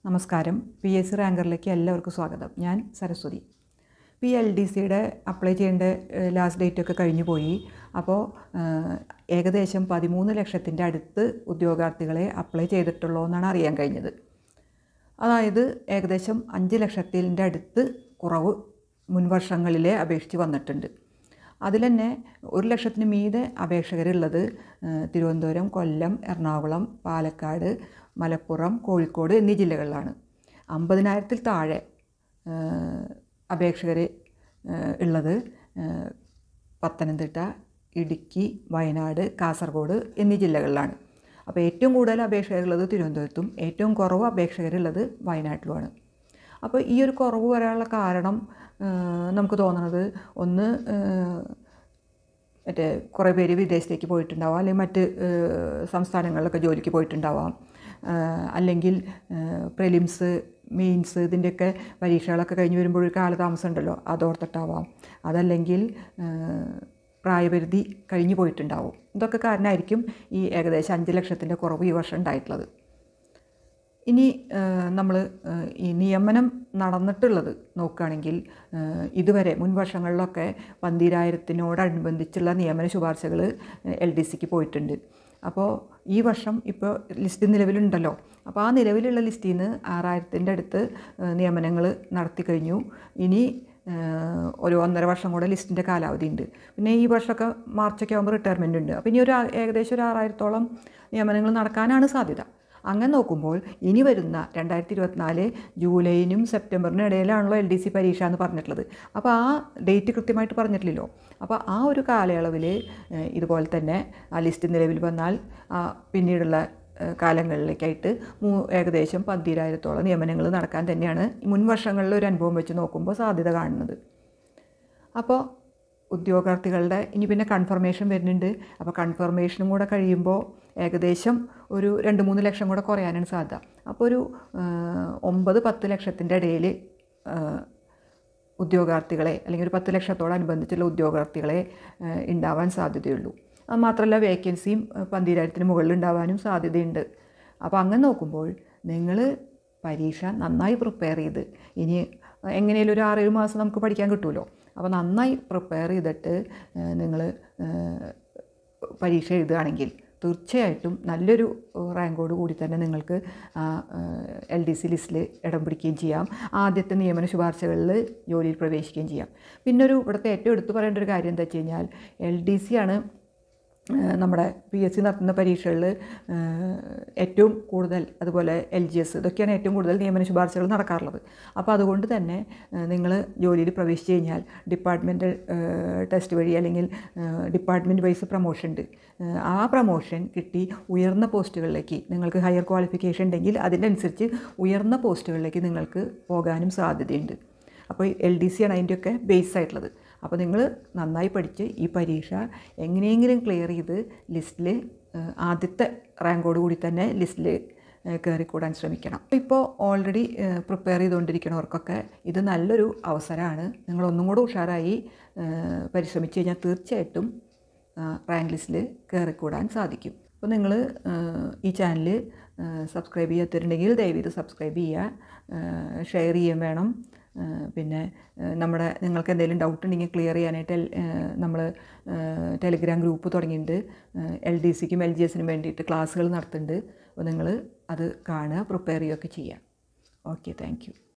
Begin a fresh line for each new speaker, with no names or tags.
നമസ്കാരം P S C റാങ്കറിലേക്ക് എല്ലാവർക്കും സ്വാഗതം ഞാൻ സരസ്വതി പി എൽ ഡി സിയുടെ അപ്ലൈ ചെയ്യേണ്ട ലാസ്റ്റ് ഡേറ്റ് ഒക്കെ കഴിഞ്ഞു പോയി അപ്പോൾ ഏഹ്, ഏകദേശം പതിമൂന്ന് ലക്ഷത്തിൻ്റെ അടുത്ത് ഉദ്യോഗാർത്ഥികളെ അപ്ലൈ ചെയ്തിട്ടുള്ളൂ എന്നാണ് അറിയാൻ കഴിഞ്ഞത് അതായത് ഏകദേശം അഞ്ച് ലക്ഷത്തിൻ്റെ അടുത്ത് കുറവ് മുൻവർഷങ്ങളിലെ അപേക്ഷിച്ച് വന്നിട്ടുണ്ട് അതിൽ തന്നെ ഒരു ലക്ഷത്തിന് മീതെ അപേക്ഷകരുള്ളത് ഏഹ്, തിരുവനന്തപുരം കൊല്ലം എറണാകുളം പാലക്കാട് മലപ്പുറം കോഴിക്കോട് എന്നീ ജില്ലകളിലാണ് അമ്പതിനായിരത്തിൽ താഴെ അപേക്ഷകർ ഉള്ളത് ഏഹ്, പത്തനംതിട്ട ഇടുക്കി വയനാട് കാസർഗോഡ് എന്നീ ജില്ലകളിലാണ് അപ്പോൾ ഏറ്റവും കൂടുതൽ അപേക്ഷകരുള്ളത് തിരുവനന്തപുരത്തും ഏറ്റവും കുറവ് അപേക്ഷകരുള്ളത് വയനാട്ടിലുമാണ് അപ്പോൾ ഈ ഒരു കുറവ് വരാനുള്ള കാരണം ഏഹ്, നമുക്ക് തോന്നുന്നത് ഒന്ന് ഏഹ്, മറ്റേ കുറേ പേര് വിദേശത്തേക്ക് പോയിട്ടുണ്ടാവാം അല്ലെങ്കിൽ മറ്റ് ഏഹ്, സംസ്ഥാനങ്ങളിലൊക്കെ ജോലിക്ക് പോയിട്ടുണ്ടാവാം ഏഹ്, അല്ലെങ്കിൽ പ്രിലിംസ് മെയിൻസ് ഇതിൻ്റെയൊക്കെ പരീക്ഷകളൊക്കെ കഴിഞ്ഞ് വരുമ്പോൾ ഒരു കാലതാമസം ഉണ്ടല്ലോ അതോർത്തിട്ടാവാം അതല്ലെങ്കിൽ ഏഹ്, പ്രായപരിധി കഴിഞ്ഞു പോയിട്ടുണ്ടാവും ഇതൊക്കെ കാരണമായിരിക്കും ഈ ഏകദേശം അഞ്ച് ലക്ഷത്തിൻ്റെ കുറവ് ഈ വർഷം ഉണ്ടായിട്ടുള്ളത് ഇനി നമ്മൾ ഈ നിയമനം നടന്നിട്ടുള്ളത് നോക്കുകയാണെങ്കിൽ ഏഹ്, ഇതുവരെ മുൻ വർഷങ്ങളിലൊക്കെ പന്തിരായിരത്തിനോടനുബന്ധിച്ചുള്ള നിയമന ശുപാർശകൾ എൽ ഡി സിക്ക് പോയിട്ടുണ്ട് അപ്പോൾ ഈ വർഷം ഇപ്പോൾ ലിസ്റ്റ് നിലവിലുണ്ടല്ലോ അപ്പോൾ ആ നിലവിലുള്ള ലിസ്റ്റിൽ നിന്ന് ആറായിരത്തിൻ്റെ അടുത്ത് നിയമനങ്ങൾ നടത്തി കഴിഞ്ഞു ഇനി ഏഹ്, ഒരു ഒന്നര വർഷം കൂടെ ലിസ്റ്റിൻ്റെ കാലാവധി ഉണ്ട് പിന്നെ ഈ വർഷമൊക്കെ മാർച്ചൊക്കെ ആകുമ്പോൾ റിട്ടയർമെൻ്റ് ഉണ്ട് അപ്പോൾ ഇനി ഒരു ആ- ഏകദേശം ഒരു ആറായിരത്തോളം നിയമനങ്ങൾ നടക്കാനാണ് സാധ്യത അങ്ങനെ നോക്കുമ്പോൾ ഇനി വരുന്ന രണ്ടായിരത്തി ഇരുപത്തിനാല് ജൂലൈനും സെപ്റ്റംബറിനും ഇടയിലാണല്ലോ എൽ ഡി സി പരീക്ഷ എന്ന് പറഞ്ഞിട്ടുള്ളത് അപ്പോൾ ആ ഡേറ്റ് കൃത്യമായിട്ട് പറഞ്ഞിട്ടില്ലല്ലോ അപ്പോൾ ആ ഒരു കാലയളവിൽ ഇതുപോലെ തന്നെ ആ ലിസ്റ്റ് നിലവിൽ വന്നാൽ ആ പിന്നീടുള്ള ഏഹ്, കാലങ്ങളിലേക്കായിട്ട് മൂ ഏകദേശം പന്തിരായിരത്തോളം നിയമനങ്ങൾ നടക്കാൻ തന്നെയാണ് മുൻ വർഷങ്ങളിലെ ഒരു അനുഭവം വെച്ച് നോക്കുമ്പോൾ സാധ്യത കാണുന്നത് അപ്പോൾ ഉദ്യോഗാർത്ഥികളുടെ ഇനി പിന്നെ കൺഫർമേഷൻ വരുന്നുണ്ട് അപ്പോൾ കൺഫർമേഷനും കൂടെ കഴിയുമ്പോൾ ഏകദേശം ഒരു രണ്ട് മൂന്ന് ലക്ഷം കൂടെ കുറയാനാണ് സാധ്യത അപ്പോൾ ഒരു ആ, ഒമ്പത് പത്ത് ലക്ഷത്തിൻ്റെ ഇടയിൽ ഉദ്യോഗാർത്ഥികളെ അല്ലെങ്കിൽ ഒരു പത്ത് ലക്ഷത്തോടനുബന്ധിച്ചുള്ള ഉദ്യോഗാർത്ഥികളെ ആ, ഉണ്ടാവാൻ സാധ്യതയുള്ളൂ അത് മാത്രമല്ല വേക്കൻസിയും പന്തിരായിരത്തിന് മുകളിൽ ഉണ്ടാവാനും സാധ്യതയുണ്ട് അപ്പോൾ അങ്ങനെ നോക്കുമ്പോൾ നിങ്ങൾ പരീക്ഷ നന്നായി പ്രിപ്പയർ ചെയ്ത് ഇനി എങ്ങനെയും ഒരു ആറേഴ് മാസം നമുക്ക് പഠിക്കാൻ കിട്ടുമല്ലോ അപ്പോൾ നന്നായി പ്രിപ്പയർ ചെയ്തിട്ട് നിങ്ങൾ പരീക്ഷ എഴുതുകയാണെങ്കിൽ തീർച്ചയായിട്ടും നല്ലൊരു റാങ്കോട് കൂടി തന്നെ നിങ്ങൾക്ക് എൽ ഡി സി ലിസ്റ്റിൽ ഇടം പിടിക്കുകയും ചെയ്യാം ആദ്യത്തെ നിയമന ശുപാർശകളിൽ ജോലിയിൽ പ്രവേശിക്കുകയും ചെയ്യാം പിന്നെ ഒരു ഇവിടുത്തെ ഏറ്റവും എടുത്തു പറയേണ്ട ഒരു കാര്യം എന്താ വെച്ച് കഴിഞ്ഞാൽ എൽ ഡി സി ആണ് ഏഹ് നമ്മുടെ പി എസ് സി നടത്തുന്ന പരീക്ഷകളിൽ ഏറ്റവും കൂടുതൽ അതുപോലെ എൽ ജി എസ് ഇതൊക്കെയാണ് ഏറ്റവും കൂടുതൽ നിയമന ശുപാർശകൾ നടക്കാറുള്ളത് അപ്പോൾ അതുകൊണ്ട് തന്നെ നിങ്ങൾ ജോലിയിൽ പ്രവേശിച്ച് കഴിഞ്ഞാൽ ഡിപ്പാർട്ട്മെൻറ്റ് ടെസ്റ്റ് വഴി അല്ലെങ്കിൽ ഡിപ്പാർട്ട്മെൻറ്റ് വൈസ് പ്രൊമോഷൻ ഉണ്ട് ഏഹ് ആ പ്രൊമോഷൻ കിട്ടി ഉയർന്ന പോസ്റ്റുകളിലേക്ക് നിങ്ങൾക്ക് ഹയർ ക്വാളിഫിക്കേഷൻ ഉണ്ടെങ്കിൽ അതിനനുസരിച്ച് ഉയർന്ന പോസ്റ്റുകളിലേക്ക് നിങ്ങൾക്ക് പോകാനും സാധ്യതയുണ്ട് അപ്പോൾ എൽ ഡി സി ആണ് അതിൻ്റെയൊക്കെ ബേസ് ആയിട്ടുള്ളത് അപ്പോൾ നിങ്ങൾ നന്നായി പഠിച്ച് ഈ പരീക്ഷ എങ്ങനെയെങ്കിലും ക്ലിയർ ചെയ്ത് ലിസ്റ്റിൽ ആദ്യത്തെ റാങ്കോട് കൂടി തന്നെ ലിസ്റ്റിൽ കയറിക്കൂടാൻ ശ്രമിക്കണം ഇപ്പോൾ ഓൾറെഡി പ്രിപ്പയർ ചെയ്തുകൊണ്ടിരിക്കുന്നവർക്കൊക്കെ ഇത് നല്ലൊരു അവസരമാണ് നിങ്ങളൊന്നും കൂടെ ഉഷാറായി ഏഹ്, പരിശ്രമിച്ച് കഴിഞ്ഞാൽ തീർച്ചയായിട്ടും റാങ്ക് ലിസ്റ്റിൽ കയറിക്കൂടാൻ സാധിക്കും അപ്പോൾ നിങ്ങൾ ഈ ചാനൽ സബ്സ്ക്രൈബ് ചെയ്യാത്തിട്ടുണ്ടെങ്കിൽ ദയവീത് സബ്സ്ക്രൈബ് ചെയ്യുക ഷെയർ ചെയ്യുകയും വേണം ആ, പിന്നെ ആ, നമ്മുടെ നിങ്ങൾക്ക് എന്തെങ്കിലും ഡൗട്ട് ഉണ്ടെങ്കിൽ ക്ലിയർ ചെയ്യാനായിട്ട് നമ്മൾ ടെലിഗ്രാം ഗ്രൂപ്പ് തുടങ്ങിയിട്ടുണ്ട് എൽ ഡി സിക്കും എൽ ജി എസിനും വേണ്ടിയിട്ട് ക്ലാസ്സുകൾ നടത്തുന്നുണ്ട് അപ്പോൾ നിങ്ങൾ അത് കാണുക പ്രിപ്പയർ ചെയ്യുകയൊക്കെ ചെയ്യുക ഓക്കെ താങ്ക് യു